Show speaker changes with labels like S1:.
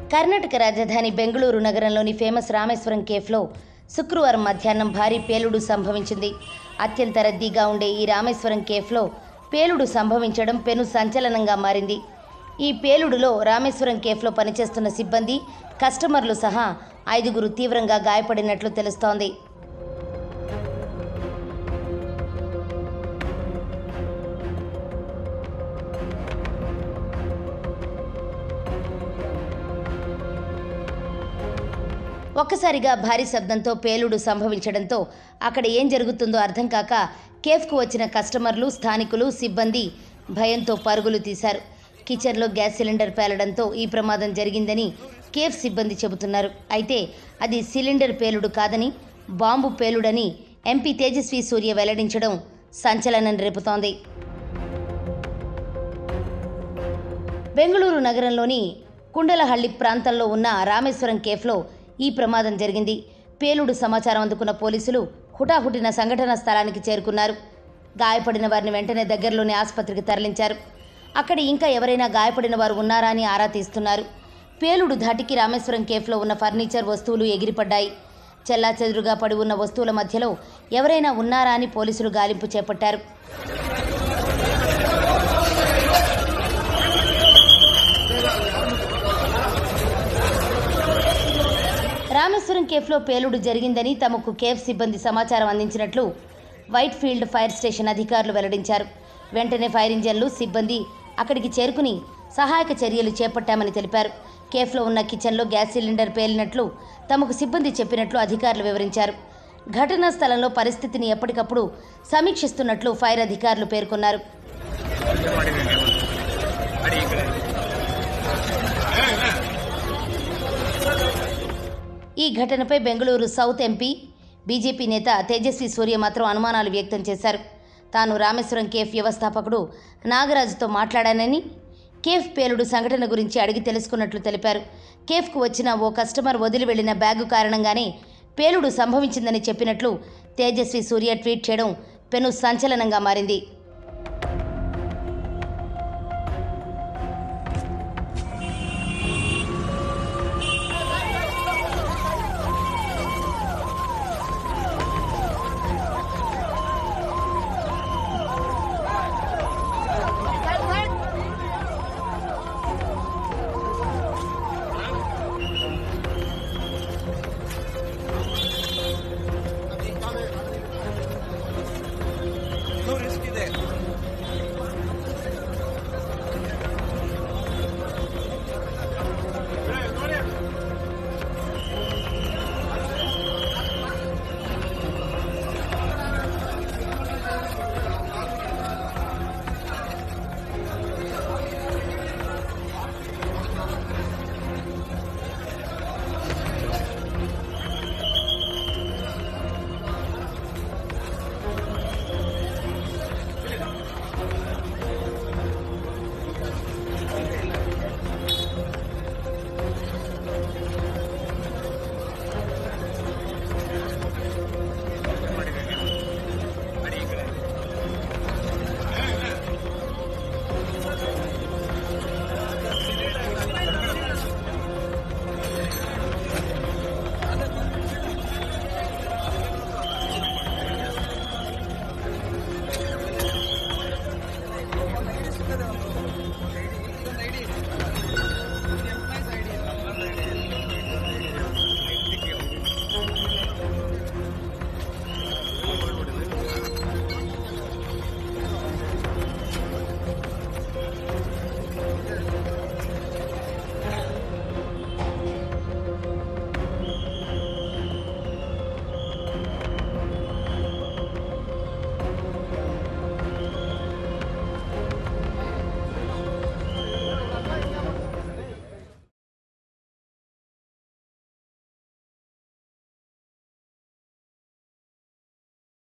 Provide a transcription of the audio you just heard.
S1: కర్ణాటక రాజధాని బెంగళూరు నగరంలోని ఫేమస్ రామేశ్వరం కేఫ్లో శుక్రవారం మధ్యాహ్నం భారీ పేలుడు సంభవించింది అత్యంత రద్దీగా ఉండే ఈ రామేశ్వరం కేఫ్లో పేలుడు సంభవించడం పెను సంచలనంగా మారింది ఈ పేలుడులో రామేశ్వరం కేఫ్లో పనిచేస్తున్న సిబ్బంది కస్టమర్లు సహా ఐదుగురు తీవ్రంగా గాయపడినట్లు తెలుస్తోంది ఒక్కసారిగా భారీ శబ్దంతో పేలుడు సంభవించడంతో అక్కడ ఏం జరుగుతుందో అర్థం కాక కేఫ్కు వచ్చిన కస్టమర్లు స్థానికులు సిబ్బంది భయంతో పరుగులు తీశారు కిచెన్లో గ్యాస్ సిలిండర్ పేలడంతో ఈ ప్రమాదం జరిగిందని కేఫ్ సిబ్బంది చెబుతున్నారు అయితే అది సిలిండర్ పేలుడు కాదని బాంబు పేలుడని ఎంపీ తేజస్వి సూర్య వెల్లడించడం సంచలనం రేపుతోంది బెంగళూరు నగరంలోని కుండలహಳ್ಳಿ ప్రాంతంలో ఉన్న రామేశ్వరం కేఫ్లో ఈ ప్రమాదం జరిగింది పేలుడు సమాచారం అందుకున్న పోలీసులు హుటాహుటిన సంఘటనా స్థలానికి చేరుకున్నారు గాయపడిన వారిని వెంటనే దగ్గరలోని ఆసుపత్రికి తరలించారు అక్కడ ఇంకా ఎవరైనా గాయపడిన వారు ఉన్నారా అని ఆరా తీస్తున్నారు పేలుడు ధాటికి రామేశ్వరం కేఫ్లో ఉన్న ఫర్నిచర్ వస్తువులు ఎగిరిపడ్డాయి చెల్లాచెదురుగా పడి ఉన్న వస్తువుల మధ్యలో ఎవరైనా ఉన్నారా అని పోలీసులు గాలింపు చేపట్టారు రామేశ్వరం కేఫ్లో పేలుడు జరిగిందని తమకు కేఫ్ సిబ్బంది సమాచారం అందించినట్లు వైట్ ఫీల్డ్ ఫైర్ స్టేషన్ అధికారులు వెల్లడించారు వెంటనే ఫైర్ ఇంజన్లు సిబ్బంది అక్కడికి చేరుకుని సహాయక చర్యలు చేపట్టామని తెలిపారు కేఫ్లో ఉన్న కిచెన్లో గ్యాస్ సిలిండర్ పేలినట్లు తమకు సిబ్బంది చెప్పినట్లు అధికారులు వివరించారు ఘటనా స్థలంలో పరిస్థితిని ఎప్పటికప్పుడు సమీక్షిస్తున్నట్లు ఫైర్ అధికారులు పేర్కొన్నారు ఈ ఘటనపై బెంగళూరు సౌత్ ఎంపీ బీజేపీ నేత తేజస్వి సూర్య మాత్రం అనుమానాలు వ్యక్తం చేశారు తాను రామేశ్వరం కేఫ్ వ్యవస్థాపకుడు నాగరాజుతో మాట్లాడానని కేఫ్ పేలుడు సంఘటన గురించి అడిగి తెలుసుకున్నట్లు తెలిపారు కేఫ్కు వచ్చిన ఓ కస్టమర్ వదిలి వెళ్లిన బ్యాగు కారణంగానే పేలుడు సంభవించిందని చెప్పినట్లు తేజస్వి సూర్య ట్వీట్ చేయడం పెను సంచలనంగా మారింది